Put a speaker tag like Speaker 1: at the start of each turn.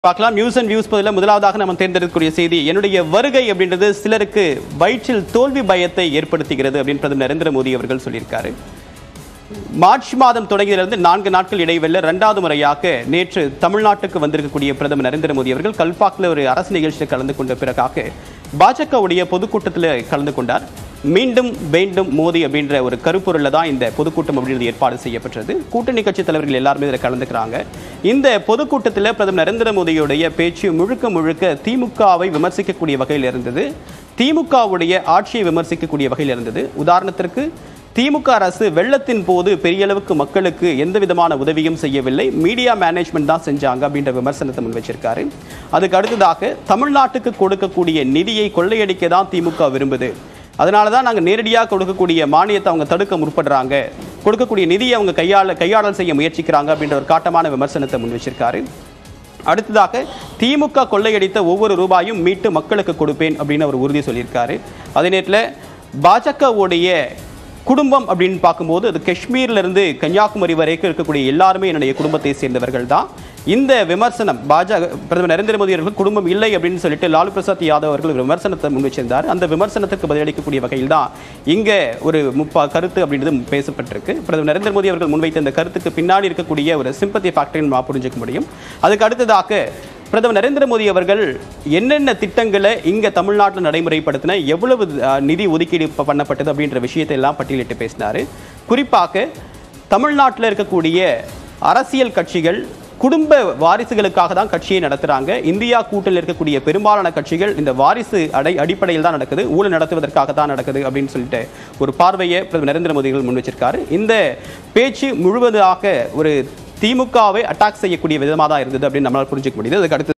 Speaker 1: பார்க்கலாம் news and views பதில் முதலாவதாக நம்ம தேர்ந்தெடுக்கக்கூடிய செய்தி என்னுடைய வருகை அப்படின்றது சிலருக்கு வயிற்றில் தோல்வி பயத்தை ஏற்படுத்துகிறது அப்படின்னு பிரதமர் நரேந்திர மோடி அவர்கள் சொல்லியிருக்காரு மார்ச் மாதம் தொடங்கியிலிருந்து நான்கு நாட்கள் இடைவெளியில் இரண்டாவது முறையாக நேற்று தமிழ்நாட்டுக்கு வந்திருக்கக்கூடிய பிரதமர் நரேந்திர மோடி அவர்கள் கல்பாக்கில் ஒரு அரசு நிகழ்ச்சியில் கலந்து கொண்ட பிறகாக பாஜகவுடைய பொதுக்கூட்டத்தில் கலந்து கொண்டார் மீண்டும் வேண்டும் மோடி அப்படின்ற ஒரு கருப்பொருளில் தான் இந்த பொதுக்கூட்டம் அப்படின்றது ஏற்பாடு செய்யப்பட்டது கூட்டணி கட்சி தலைவர்கள் எல்லாருமே இதில் கலந்துக்கிறாங்க இந்த பொதுக்கூட்டத்தில் பிரதமர் நரேந்திர மோடியுடைய பேச்சு முழுக்க முழுக்க திமுகவை விமர்சிக்கக்கூடிய வகையில் இருந்தது திமுகவுடைய ஆட்சியை விமர்சிக்கக்கூடிய வகையில் இருந்தது உதாரணத்திற்கு திமுக அரசு வெள்ளத்தின் போது பெரிய அளவுக்கு மக்களுக்கு எந்த விதமான உதவியும் செய்யவில்லை மீடியா மேனேஜ்மெண்ட் தான் செஞ்சாங்க அப்படின்ற விமர்சனத்தை முன் வச்சிருக்காரு அதுக்கு அடுத்ததாக தமிழ்நாட்டுக்கு கொடுக்கக்கூடிய நிதியை கொள்ளையடிக்க தான் திமுக விரும்புது அதனால தான் நாங்கள் நேரடியாக கொடுக்கக்கூடிய மானியத்தை அவங்க தடுக்க முற்படுறாங்க கொடுக்கக்கூடிய நிதியை அவங்க கையாள கையாடல் செய்ய முயற்சிக்கிறாங்க அப்படின்ற ஒரு காட்டமான விமர்சனத்தை முன் வச்சிருக்காரு அடுத்ததாக திமுக கொள்ளையடித்த ஒவ்வொரு ரூபாயும் மீட்டு மக்களுக்கு கொடுப்பேன் அப்படின்னு அவர் உறுதி சொல்லியிருக்காரு அதே நேரத்தில் பாஜகவுடைய குடும்பம் அப்படின்னு பார்க்கும்போது அது காஷ்மீர்ல இருந்து கன்னியாகுமரி வரைக்கும் இருக்கக்கூடிய எல்லாருமே என்னுடைய குடும்பத்தை சேர்ந்தவர்கள் தான் இந்த விமர்சனம் பாஜக பிரதமர் நரேந்திர மோடி அவர்கள் குடும்பம் இல்லை அப்படின்னு சொல்லிட்டு லாலு பிரசாத் யாதவ் அவர்கள் ஒரு விமர்சனத்தை முன் வச்சிருந்தார் அந்த விமர்சனத்துக்கு பதிலளிக்கக்கூடிய வகையில் தான் இங்கே ஒரு முப்பா கருத்து அப்படின்றது பேசப்பட்டிருக்கு பிரதமர் நரேந்திர மோடி அவர்கள் முன்வைத்த இந்த கருத்துக்கு பின்னாடி இருக்கக்கூடிய ஒரு சிம்பத்தி ஃபேக்டரின் நம்ம புரிஞ்சுக்க முடியும் அதுக்கு அடுத்ததாக பிரதமர் நரேந்திர மோடி அவர்கள் என்னென்ன திட்டங்களை இங்க தமிழ்நாட்டில் நடைமுறைப்படுத்தின எவ்வளவு அஹ், நிதி ஒதுக்கீடு ப- பண்ணப்பட்டது அப்படின்ற விஷயத்தை எல்லாம் பட்டியலிட்டு பேசினாரு குறிப்பாக தமிழ்நாட்டில் இருக்கக்கூடிய அரசியல் கட்சிகள் குடும்ப வாரிசுகளுக்காக தான் கட்சியை நடத்துறாங்க இந்தியா கூட்டில் இருக்கக்கூடிய பெரும்பாலான கட்சிகள் இந்த வாரிசு அடை அடிப்படையில் தான் நடக்குது ஊழல் நடத்துவதற்காக தான் நடக்குது அப்படின்னு சொல்லிட்டு ஒரு பார்வையை பிரதமர் நரேந்திர மோடி அவர்கள் முன் வச்சிருக்காரு இந்த பேச்சு முழுவதாக ஒரு திமுகவை அட்டாக் செய்யக்கூடிய விதமாக தான் இருந்தது அப்படின்னு நம்மளால் புரிஞ்சுக்க முடியுது அதுக்கு அடுத்து